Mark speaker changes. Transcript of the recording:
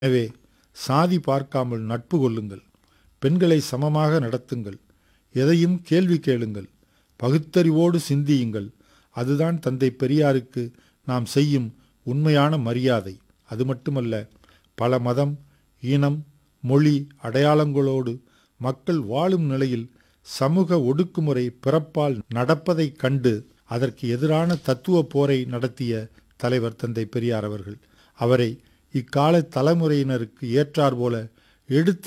Speaker 1: எனவே சாதி பார்க்காமல் நட்பு கொள்ளுங்கள் பெண்களை சமமாக நடத்துங்கள் எதையும் கேள்வி கேளுங்கள் பகுத்தறிவோடு சிந்தியுங்கள் அதுதான் தந்தை பெரியாருக்கு நாம் செய்யும் உண்மையான மரியாதை அது மட்டுமல்ல பல மதம் இனம் மொழி அடையாளங்களோடு மக்கள் வாழும் நிலையில் சமூக ஒடுக்குமுறை பிறப்பால் நடப்பதைக் கண்டு அதற்கு எதிரான தத்துவ போரை நடத்திய தலைவர் தந்தை பெரியார் அவர்கள் அவரை இக்கால தலைமுறையினருக்கு ஏற்றாற்போல எடுத்து